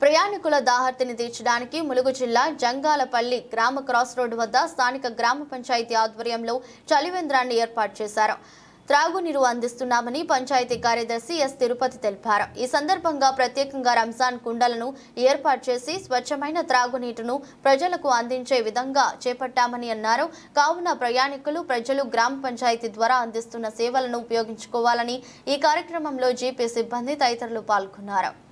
ప్రయాణికుల దాహర్తిని తీర్చడానికి ములుగు జిల్లా జంగాలపల్లి గ్రామ క్రాస్ రోడ్డు వద్ద స్థానిక గ్రామ పంచాయతీ ఆధ్వర్యంలో చలివేంద్రాన్ని ఏర్పాటు చేశారు త్రాగునీరు అందిస్తున్నామని పంచాయతీ కార్యదర్శి ఎస్ తిరుపతి తెలిపారు ఈ సందర్భంగా ప్రత్యేకంగా రంజాన్ కుండలను ఏర్పాటు చేసి స్వచ్ఛమైన త్రాగునీటిను ప్రజలకు అందించే విధంగా చేపట్టామని అన్నారు కావున ప్రయాణికులు ప్రజలు గ్రామ పంచాయతీ ద్వారా అందిస్తున్న సేవలను ఉపయోగించుకోవాలని ఈ కార్యక్రమంలో జీపీ సిబ్బంది తదితరులు పాల్గొన్నారు